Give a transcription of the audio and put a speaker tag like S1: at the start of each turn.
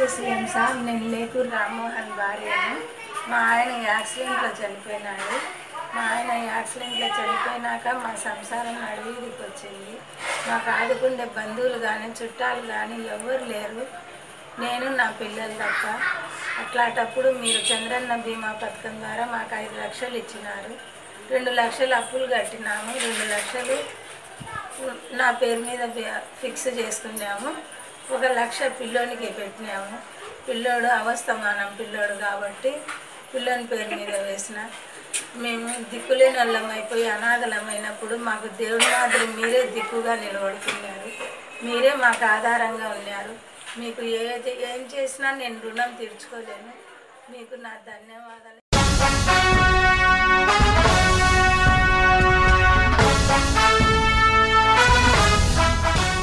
S1: నమస్తే CM sir నేను లేకూరు రామ్మోహన్ భార్యను మా ఆయన యాక్సిడెంట్లో చనిపోయినాడు మా ఆయన యాక్సిడెంట్లో చనిపోయినాక మా సంసారం నడివీధికి వచ్చింది మాకు ఆదుకుండే బంధువులు కానీ చుట్టాలు కానీ ఎవరు లేరు నేను నా పిల్లలు తప్ప అట్లాంటప్పుడు మీరు చంద్రన్న బీమా పథకం ద్వారా మాకు ఐదు లక్షలు ఇచ్చినారు రెండు లక్షలు అప్పులు కట్టినాము రెండు లక్షలు నా పేరు మీద బి- ఫిక్స్ చేసుకున్నాము ఒక లక్ష పిల్లోనికి పెట్టినాము పిల్లోడు అవస్థమానం పిల్లోడు కాబట్టి పిల్లోని పేరు మీద వేసిన మేము దిక్కులేని వాళ్ళం అయిపోయి అనాథలమైనప్పుడు మాకు దేవుడి మాదిరి మీరే దిక్కుగా నిలబడుతున్నారు మీరే మాకు ఆధారంగా ఉన్నారు మీకు ఏది ఏం చేసినా నేను రుణం తీర్చుకోలేను మీకు నా ధన్యవాదాలు